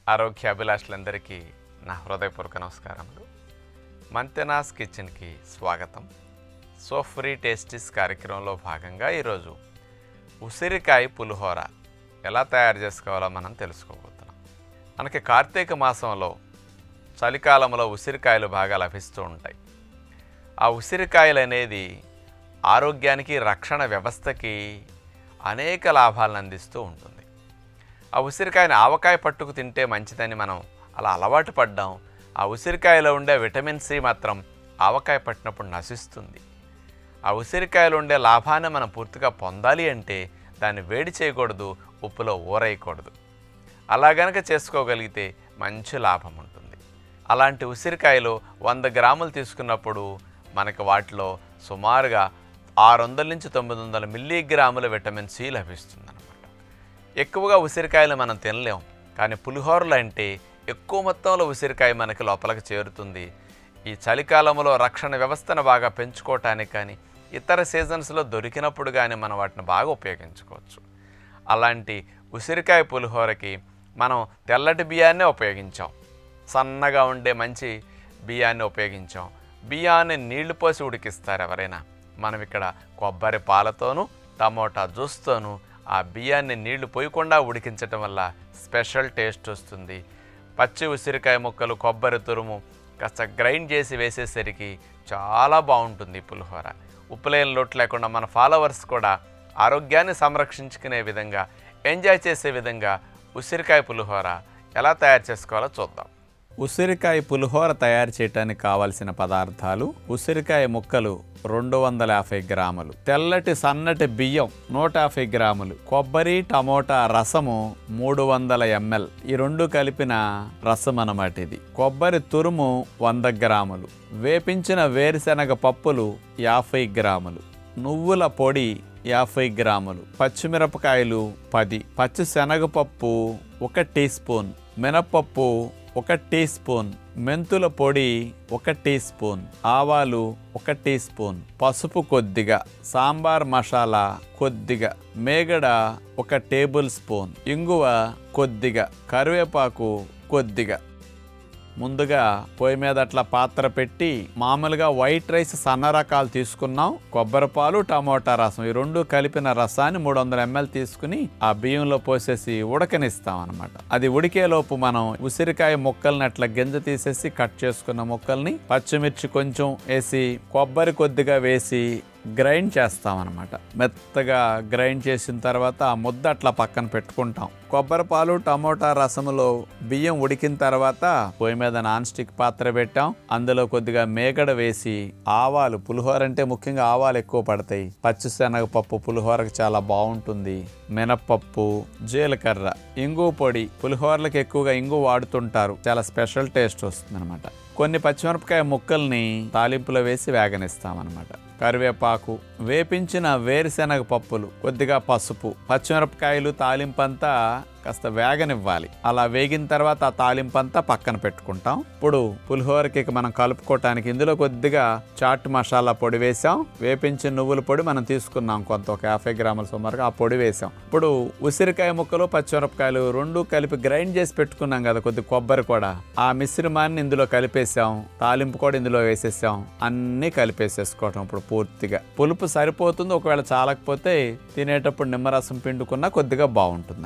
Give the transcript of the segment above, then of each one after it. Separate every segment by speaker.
Speaker 1: ఆరోగ్య అభిలాషులందరికీ నా హృదయపూర్వక నమస్కారములు మంతెనాస్ కిచెన్కి స్వాగతం సో ఫ్రీ టేస్టీస్ కార్యక్రమంలో భాగంగా ఈరోజు ఉసిరికాయ పులిహోర ఎలా తయారు చేసుకోవాలో మనం తెలుసుకోబోతున్నాం మనకి కార్తీక మాసంలో చలికాలంలో ఉసిరికాయలు బాగా లభిస్తూ ఉంటాయి ఆ ఉసిరికాయలు అనేది ఆరోగ్యానికి రక్షణ వ్యవస్థకి అనేక లాభాలను అందిస్తూ ఉంటుంది ఆ ఉసిరికాయని ఆవకాయ పట్టుకు తింటే మంచిదని మనం అలా అలవాటు పడ్డాం ఆ ఉసిరికాయలో ఉండే విటమిన్ సి మాత్రం ఆవకాయ పట్టినప్పుడు నశిస్తుంది ఆ ఉసిరికాయలో ఉండే లాభాన్ని మనం పూర్తిగా పొందాలి అంటే దాన్ని వేడి చేయకూడదు ఉప్పులో ఊరేయకూడదు అలా గనక చేసుకోగలిగితే మంచి లాభం ఉంటుంది అలాంటి ఉసిరికాయలు వంద గ్రాములు తీసుకున్నప్పుడు మనకి వాటిలో సుమారుగా ఆరు వందల నుంచి తొమ్మిది వందల మిల్లీగ్రాముల విటమిన్ సి లభిస్తుందన్నమాట ఎక్కువగా ఉసిరికాయలు మనం తినలేం కానీ పులిహోరలు అంటే ఎక్కువ మొత్తంలో ఉసిరికాయ మనకి లోపలికి చేరుతుంది ఈ చలికాలంలో రక్షణ వ్యవస్థను బాగా పెంచుకోవటానికి కానీ ఇతర సీజన్స్లో దొరికినప్పుడు కానీ మనం వాటిని బాగా ఉపయోగించుకోవచ్చు అలాంటి ఉసిరికాయ పులిహోరకి మనం తెల్లటి బియ్యాన్నే ఉపయోగించాం సన్నగా ఉండే మంచి బియ్యాన్ని ఉపయోగించాం బియ్యాన్ని నీళ్లు పోసి ఉడికిస్తారు ఎవరైనా మనం ఇక్కడ కొబ్బరి పాలతోనూ టమోటా జ్యూస్తోనూ ఆ బియ్యాన్ని నీళ్లు పోయకుండా ఉడికించటం వల్ల స్పెషల్ టేస్ట్ వస్తుంది పచ్చి ఉసిరికాయ ముక్కలు కొబ్బరి తురుము కాస్త గ్రైండ్ చేసి వేసేసరికి చాలా బాగుంటుంది ఈ పులిహోర ఉప్పులేని లోటు లేకుండా మన ఫాలోవర్స్ కూడా ఆరోగ్యాన్ని సంరక్షించుకునే విధంగా ఎంజాయ్ చేసే విధంగా ఉసిరికాయ పులిహోర ఎలా తయారు చేసుకోవాలో చూద్దాం
Speaker 2: ఉసిరికాయ పులిహోర తయారు చేయడానికి కావలసిన పదార్థాలు ఉసిరికాయ ముక్కలు రెండు వందల యాభై గ్రాములు తెల్లటి సన్నటి బియ్యం నూట యాభై గ్రాములు కొబ్బరి టమోటా రసము మూడు వందల ఎంఎల్ ఈ రెండు కలిపిన రసం అన్నమాట ఇది కొబ్బరి తురుము వంద గ్రాములు వేపించిన వేరుశనగ పప్పులు యాభై గ్రాములు నువ్వుల పొడి యాభై గ్రాములు పచ్చిమిరపకాయలు పది పచ్చి శనగపప్పు ఒక టీ స్పూన్ మినపప్పు ఒక టీ స్పూన్ మెంతుల పొడి ఒక టీ స్పూన్ ఆవాలు ఒక టీ స్పూన్ పసుపు కొద్దిగా సాంబార్ మసాలా కొద్దిగా మేగడ ఒక టేబుల్ స్పూన్ ఇంగువ కొద్దిగా కరివేపాకు కొద్దిగా ముందుగా పొయ్యి మీద అట్లా పాత్ర పెట్టి మామూలుగా వైట్ రైస్ సన్న రకాలు తీసుకున్నాం కొబ్బరి పాలు టమోటా రసం ఈ రెండు కలిపిన రసాన్ని మూడు వందల ఎంఎల్ తీసుకుని ఆ బియ్యంలో పోసేసి ఉడకనిస్తాం అనమాట అది ఉడికేలోపు మనం ఉసిరికాయ ముక్కల్ని అట్లా గింజ తీసేసి కట్ చేసుకున్న ముక్కల్ని పచ్చిమిర్చి కొంచెం వేసి కొబ్బరి కొద్దిగా వేసి గ్రైండ్ చేస్తాం అనమాట మెత్తగా గ్రైండ్ చేసిన తర్వాత ఆ ముద్ద అట్లా పక్కన పెట్టుకుంటాం కొబ్బరి పాలు టమోటా రసములో బియ్యం ఉడికిన తర్వాత పొయ్యి మీద నాన్ స్టిక్ పాత్ర పెట్టాం అందులో కొద్దిగా మేగడ వేసి ఆవాలు పులిహోర అంటే ముఖ్యంగా ఆవాలు ఎక్కువ పడతాయి పచ్చిశనగపప్పు పులిహోరకు చాలా బాగుంటుంది మినప్పప్పు జీలకర్ర ఇంగు పొడి పులిహోరలకు ఎక్కువగా ఇంగు వాడుతుంటారు చాలా స్పెషల్ టేస్ట్ వస్తుంది కొన్ని పచ్చిమిరపకాయ ముక్కల్ని తాలింపులో వేసి వేగనిస్తాం అనమాట కరివేపాకు వేపించిన వేరుశనగ పప్పులు కొద్దిగా పసుపు పచ్చిమిరపకాయలు తాలింపంతా కాస్త వేగనివ్వాలి అలా వేగిన తర్వాత ఆ తాలింపంతా పక్కన పెట్టుకుంటాం ఇప్పుడు పులిహోరకి ఇక మనం కలుపుకోవటానికి ఇందులో కొద్దిగా చాట్ మసాలా పొడి వేసాం వేపించిన నువ్వుల పొడి మనం తీసుకున్నాం కొంత ఒక యాభై గ్రాముల సుమారుగా ఆ పొడి వేసాం ఇప్పుడు ఉసిరికాయ ముక్కలు పచ్చిమిరపకాయలు రెండు కలిపి గ్రైండ్ చేసి పెట్టుకున్నాం కదా కొద్ది కొబ్బరి కూడా ఆ మిశ్రమాన్ని ఇందులో కలిపేసాం తాలింపు కూడా ఇందులో వేసేసాం అన్నీ కలిపేసేసుకోవటం ఇప్పుడు పూర్తిగా పులుపు సరిపోతుంది ఒకవేళ చాలకపోతే తినేటప్పుడు నిమ్మరసం పిండుకున్నా కొద్దిగా బాగుంటుంది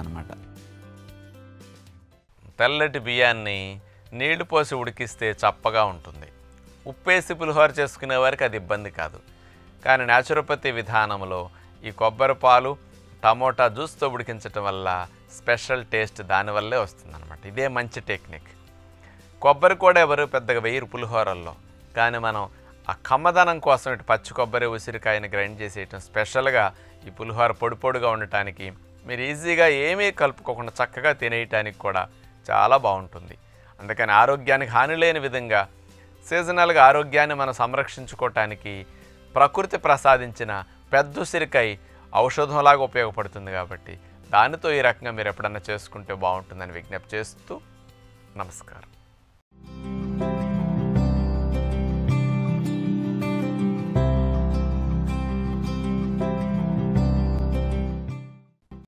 Speaker 1: తెల్లటి బియ్యాన్ని నీళ్లు పోసి ఉడికిస్తే చప్పగా ఉంటుంది ఉప్పేసి పులిహోర చేసుకునే వారికి అది ఇబ్బంది కాదు కానీ న్యాచురోపతి విధానంలో ఈ కొబ్బరి పాలు టమోటా జ్యూస్తో ఉడికించటం వల్ల స్పెషల్ టేస్ట్ దానివల్లే వస్తుందన్నమాట ఇదే మంచి టెక్నిక్ కొబ్బరి కూడా ఎవరు పెద్దగా వేయరు పులిహోరల్లో కానీ మనం ఆ కమ్మదనం కోసం ఇటు పచ్చి కొబ్బరి ఉసిరికాయని గ్రైండ్ చేసేయటం స్పెషల్గా ఈ పులిహోర పొడి పొడిగా ఉండటానికి మీరు ఈజీగా ఏమీ కలుపుకోకుండా చక్కగా తినేయటానికి కూడా చాలా బాగుంటుంది అందుకని ఆరోగ్యానికి హాని లేని విధంగా సీజనల్గా ఆరోగ్యాన్ని మనం సంరక్షించుకోవటానికి ప్రకృతి ప్రసాదించిన పెద్ద ఉసిరికాయ ఔషధంలాగా ఉపయోగపడుతుంది కాబట్టి దానితో ఈ రకంగా మీరు ఎప్పుడన్నా చేసుకుంటే బాగుంటుందని విజ్ఞప్తి చేస్తూ నమస్కారం